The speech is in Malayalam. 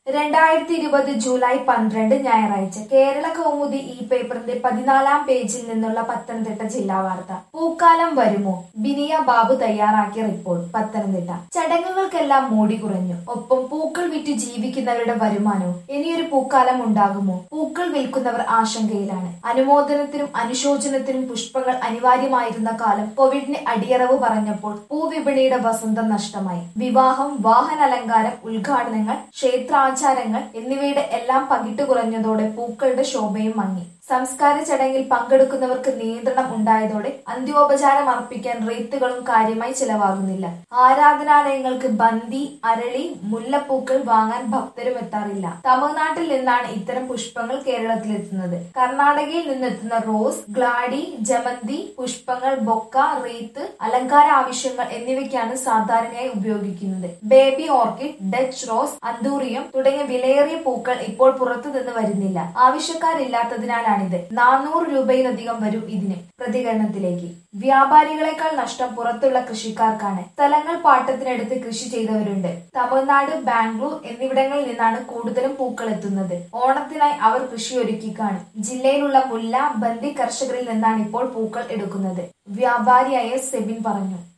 രണ്ടായിരത്തി ഇരുപത് ജൂലൈ പന്ത്രണ്ട് ഞായറാഴ്ച കേരള കൗമുദി ഈ പേപ്പറിന്റെ പതിനാലാം പേജിൽ നിന്നുള്ള പത്തനംതിട്ട ജില്ലാ വാർത്ത പൂക്കാലം വരുമോ ബിനിയ ബാബു തയ്യാറാക്കിയ റിപ്പോർട്ട് പത്തനംതിട്ട ചടങ്ങുകൾക്കെല്ലാം മോടി കുറഞ്ഞു ഒപ്പം പൂക്കൾ വിറ്റ് ജീവിക്കുന്നവരുടെ വരുമാനവും ഇനിയൊരു പൂക്കാലം ഉണ്ടാകുമോ പൂക്കൾ വിൽക്കുന്നവർ ആശങ്കയിലാണ് അനുമോദനത്തിനും അനുശോചനത്തിനും പുഷ്പങ്ങൾ അനിവാര്യമായിരുന്ന കാലം കോവിഡിന് അടിയറവ് പറഞ്ഞപ്പോൾ പൂവിപണിയുടെ വസന്തം നഷ്ടമായി വിവാഹം വാഹനാലങ്കാരം ഉദ്ഘാടനങ്ങൾ ക്ഷേത്രാചാരങ്ങൾ എന്നിവയുടെ എല്ലാം പകിട്ട് കുറഞ്ഞതോടെ പൂക്കളുടെ ശോഭയും മങ്ങി സംസ്കാര ചടങ്ങിൽ പങ്കെടുക്കുന്നവർക്ക് നിയന്ത്രണം ഉണ്ടായതോടെ അന്ത്യോപചാരം അർപ്പിക്കാൻ റേറ്റുകളും കാര്യമായി ചിലവാകുന്നില്ല ആരാധനാലയങ്ങൾക്ക് ബന്ദി അരളി മുല്ലപ്പൂക്കൾ വാങ്ങാൻ ഭക്തരും എത്താറില്ല തമിഴ്നാട്ടിൽ നിന്നാണ് ഇത്തരം പുഷ്പങ്ങൾ കേരളത്തിലെത്തുന്നത് കർണാടകയിൽ നിന്നെത്തുന്ന റോസ് ഗ്ലാഡി ജമന്തി പുഷ്പങ്ങൾ ബൊക്ക റീത്ത് അലങ്കാര ആവശ്യങ്ങൾ എന്നിവയ്ക്കാണ് സാധാരണയായി ഉപയോഗിക്കുന്നത് baby orchid Dutch rose anthurium തുടങ്ങിയ വിലയേറിയ പൂക്കൾ ഇപ്പോൾ പുറത്തുനിന്ന് വരുന്നില്ല ആവശ്യക്കാരില്ലാത്തതിനാലാണിത് നാനൂറ് രൂപയിലധികം വരും ഇതിന് പ്രതികരണത്തിലേക്ക് വ്യാപാരികളെക്കാൾ നഷ്ടം പുറത്തുള്ള കൃഷിക്കാർക്കാണ് സ്ഥലങ്ങൾ പാട്ടത്തിനെടുത്ത് കൃഷി ചെയ്തവരുണ്ട് തമിഴ്നാട് ബാംഗ്ലൂർ എന്നിവിടങ്ങളിൽ നിന്നാണ് കൂടുതലും പൂക്കൾ എത്തുന്നത് ഓണത്തിനായി അവർ കൃഷി ഒരുക്കി കാണും ജില്ലയിലുള്ള മുല്ല ബന്ദി കർഷകരിൽ നിന്നാണ് ഇപ്പോൾ പൂക്കൾ എടുക്കുന്നത് വ്യാപാരിയായ സെബിൻ പറഞ്ഞു